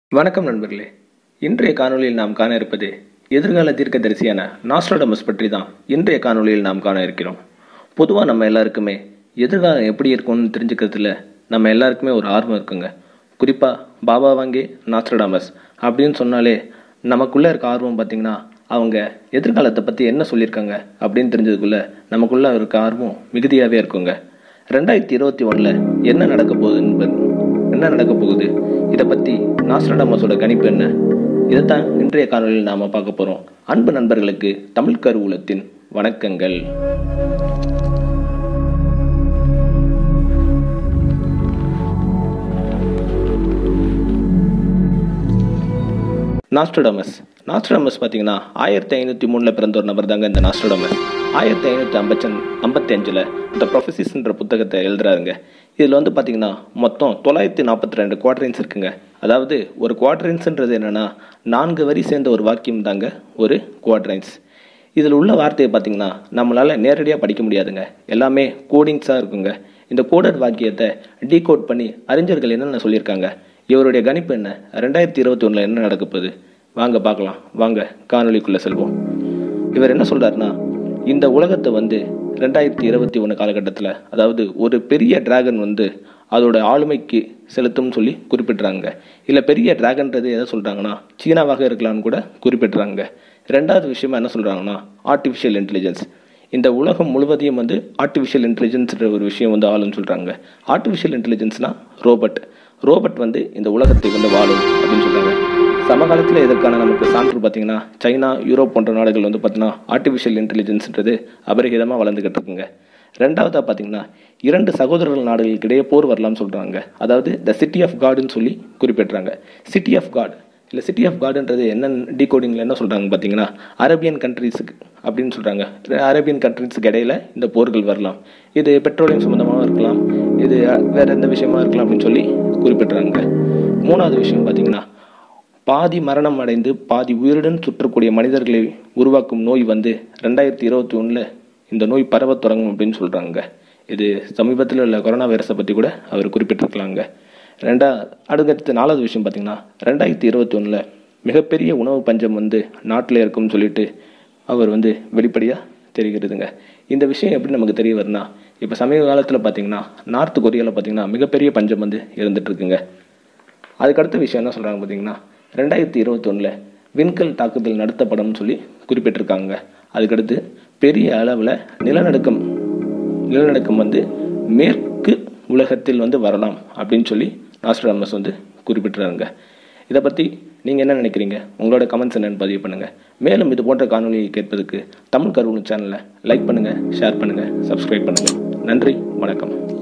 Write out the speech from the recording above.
வணக்கம் நண்பர்களே இன்றைய காணொளியில் நாம் காண இருப்பது எதிர்கால தீர்க்கதரிசியான நாஸ்ட்ரோடமஸ் பற்றி தான் இன்றைய காணொளியில் நாம் காண இருக்கிறோம் பொதுவாக நம்ம எல்லாருக்குமே எதிர்காலம் எப்படி இருக்கும்னு தெரிஞ்சுக்கிறதுல நம்ம எல்லாருக்குமே ஒரு ஆர்வம் இருக்குங்க குறிப்பாக பாபா வாங்கே நாஸ்ட்ரோடாமஸ் அப்படின்னு சொன்னாலே நமக்குள்ளே இருக்க ஆர்வம் பார்த்திங்கன்னா அவங்க எதிர்காலத்தை பற்றி என்ன சொல்லியிருக்காங்க அப்படின்னு தெரிஞ்சதுக்குள்ளே நமக்குள்ளே இருக்க ஆர்வம் மிகுதியாகவே இருக்குங்க ரெண்டாயிரத்தி இருபத்தி ஒன்றில் என்ன நடக்க போகுது என்பது என்ன நடக்க போகுது இதை பற்றி நாஸ்ட்ரடாமஸோட கணிப்பு என்ன இதைத்தான் இன்றைய காணொலியில் நாம் பார்க்க போகிறோம் அன்பு நண்பர்களுக்கு தமிழ் கருவூலத்தின் வணக்கங்கள் நாஸ்ட்ரடாமஸ் நாஸ்ட்ரடாமஸ் பார்த்தீங்கன்னா ஆயிரத்தி ஐநூற்றி மூணில் பிறந்த ஒரு நபர் தாங்க இந்த நாஸ்ட்ரடாமஸ் ஆயிரத்தி ஐநூற்றி ஐம்பத்தன் ஐம்பத்தி அஞ்சில் இந்த ப்ரொஃபசிஸ்ன்ற புத்தகத்தை எழுதுறாருங்க இதில் வந்து பார்த்தீங்கன்னா மொத்தம் தொள்ளாயிரத்தி நாற்பத்தி ரெண்டு குவாட்ரன்ஸ் இருக்குங்க அதாவது ஒரு குவாட்ரன்ஸ்ன்றது என்னென்னா நான்கு வரி சேர்ந்த ஒரு வாக்கியம் தாங்க ஒரு குவாட்ரன்ஸ் இதில் உள்ள வார்த்தையை பார்த்தீங்கன்னா நம்மளால் நேரடியாக படிக்க முடியாதுங்க எல்லாமே கோடிங்ஸாக இருக்குங்க இந்த கோடட் வாக்கியத்தை டீகோட் பண்ணி அறிஞர்கள் என்னென்ன சொல்லியிருக்காங்க இவருடைய கணிப்பு என்ன ரெண்டாயிரத்தி இருபத்தி ஒன்றில் என்ன நடக்க போகுது வாங்க பார்க்கலாம் வாங்க காணொலிக்குள்ளே செல்வோம் இவர் என்ன சொல்கிறாருன்னா இந்த உலகத்தை வந்து ரெண்டாயிரத்தி இருபத்தி ஒன்று காலகட்டத்தில் அதாவது ஒரு பெரிய டிராகன் வந்து அதோட ஆளுமைக்கு செலுத்தும்னு சொல்லி குறிப்பிட்றாங்க இல்லை பெரிய டிராகன்றது எதை சொல்கிறாங்கன்னா சீனாவாக இருக்கலாம்னு கூட குறிப்பிட்றாங்க ரெண்டாவது விஷயமா என்ன சொல்கிறாங்கன்னா ஆர்டிஃபிஷியல் இன்டெலிஜென்ஸ் இந்த உலகம் முழுவதையும் வந்து ஆர்டிஃபிஷியல் இன்டெலிஜென்ஸ்ன்ற ஒரு விஷயம் வந்து ஆளுன்னு சொல்கிறாங்க ஆர்டிஃபிஷியல் இன்டெலிஜென்ஸ்னால் ரோபோட் ரோபோட் வந்து இந்த உலகத்தை வந்து வாழும் அப்படின்னு சொல்கிறாங்க சமகாலத்தில் இதற்கான நமக்கு சான்று பார்த்தீங்கன்னா சைனா யூரோப் போன்ற நாடுகள் வந்து பார்த்தீங்கன்னா ஆர்டிஃபிஷியல் இன்டெலிஜென்ஸ்ன்றது அபரிகிதமாக வளர்ந்துக்கிட்டு இருக்குங்க ரெண்டாவதாக பார்த்தீங்கன்னா இரண்டு சகோதரர்கள் நாடுகளுக்கிடையே போர் வரலாம்னு சொல்கிறாங்க அதாவது த சிட்டி ஆஃப் காடுன்னு சொல்லி குறிப்பிட்றாங்க சிட்டி ஆஃப் காட் இல்லை சிட்டி ஆஃப் காடுன்றது என்ன டீகோடிங்கில் என்ன சொல்கிறாங்க பார்த்தீங்கன்னா அரேபியன் கண்ட்ரீஸுக்கு அப்படின்னு சொல்கிறாங்க அரேபியன் கண்ட்ரீஸுக்கு இடையில இந்த போர்கள் வரலாம் இது பெட்ரோலியம் சம்மந்தமாக இருக்கலாம் இது வேறு எந்த விஷயமா இருக்கலாம் அப்படின்னு சொல்லி குறிப்பிட்றாங்க மூணாவது விஷயம் பார்த்தீங்கன்னா பாதி மரணம் அடைந்து பாதி உயிருடன் சுற்றக்கூடிய மனிதர்களை உருவாக்கும் நோய் வந்து ரெண்டாயிரத்தி இருபத்தி ஒன்றில் இந்த நோய் பரவ தொடங்கும் அப்படின்னு சொல்கிறாங்க இது சமீபத்தில் உள்ள கொரோனா வைரஸை பற்றி கூட அவர் குறிப்பிட்டிருக்கலாங்க ரெண்டா அடுத்தடுத்த நாலாவது விஷயம் பார்த்திங்கன்னா ரெண்டாயிரத்தி இருபத்தி ஒன்றில் மிகப்பெரிய உணவு பஞ்சம் வந்து நாட்டில் இருக்கும்னு சொல்லிட்டு அவர் வந்து வெளிப்படையாக தெரிகிறதுங்க இந்த விஷயம் எப்படி நமக்கு தெரிய வருதுன்னா இப்போ சமீப காலத்தில் பார்த்தீங்கன்னா நார்த் கொரியாவில் பார்த்தீங்கன்னா மிகப்பெரிய பஞ்சம் வந்து இருந்துகிட்ருக்குங்க அதுக்கடுத்த விஷயம் என்ன சொல்கிறாங்க பார்த்தீங்கன்னா ரெண்டாயிரத்தி இருபத்தொன்னில் விண்கல் தாக்குதல் நடத்தப்படும்னு சொல்லி குறிப்பிட்டிருக்காங்க அதுக்கடுத்து பெரிய அளவில் நிலநடுக்கம் நிலநடுக்கம் வந்து மேற்கு உலகத்தில் வந்து வரலாம் அப்படின்னு சொல்லி நாஸ்ட்ராமஸ் வந்து குறிப்பிட்டுறாங்க இதை பற்றி நீங்கள் என்ன நினைக்கிறீங்க உங்களோட கமெண்ட்ஸ் என்னென்னு பதிவு பண்ணுங்கள் மேலும் இது போன்ற காணொலியை கேட்பதற்கு தமிழ் கருவூலம் சேனலை லைக் பண்ணுங்கள் ஷேர் பண்ணுங்கள் சப்ஸ்கிரைப் பண்ணுங்கள் நன்றி வணக்கம்